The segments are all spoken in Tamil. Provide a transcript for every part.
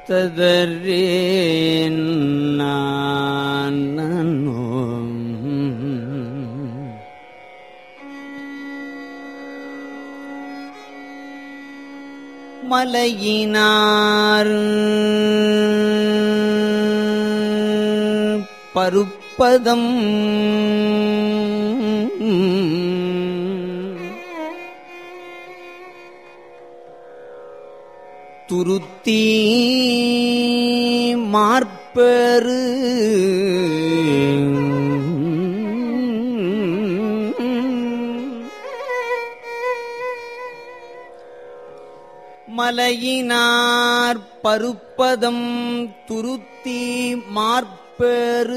ததரே நானும் மலையினார் பருப்பதம் துருத்தி மார்பெரு மலையினார் பருப்பதம் துருத்தி மார்பெரு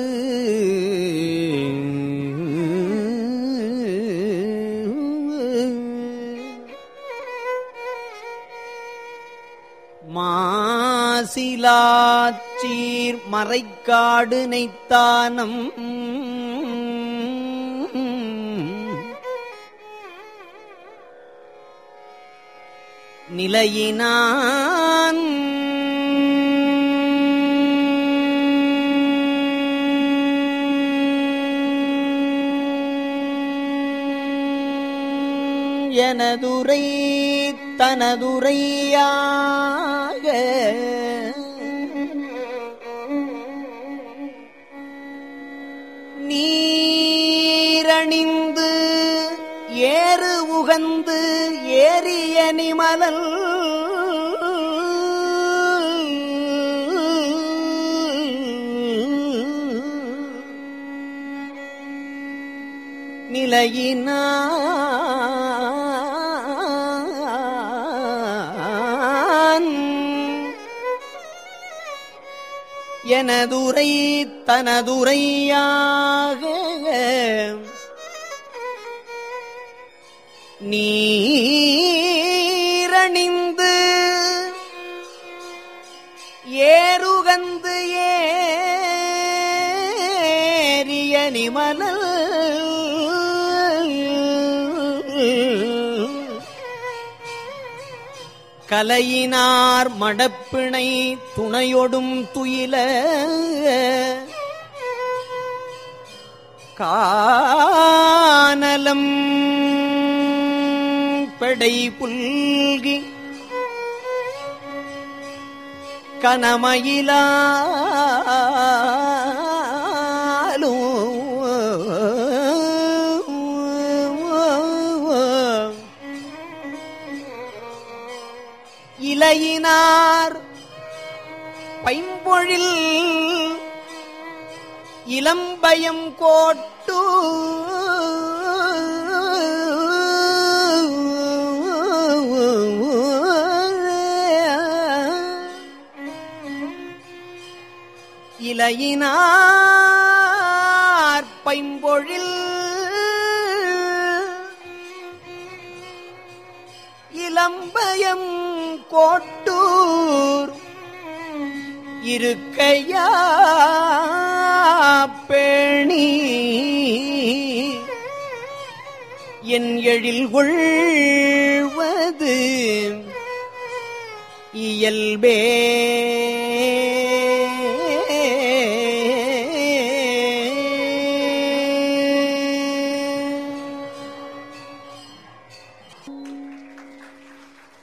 மாசிலாச்சீர் மறைக்காடு நெய்த்தானம் நிலையினான் எனதுரை தனதுரையாக நீரணிந்து ஏறு உகந்து ஏறிய நிமலல் நிலையினான் எனதுரை தனதுரையாக நீரணிந்து ஏறுகந்து ஏறிய நிமலல் கலையினார் மடப்பிணை துணையொடும் துயில கானலம் பெடை புல்கி கனமயிலாலும் இலையினார் பைம்பொழில் இளம்பயம் கோட்டு இலையினார் பைம்பொழில் இளம்பயம் கோட்டூர் இருக்கையா பேணி என் எழில் கொள்வது இயல்பே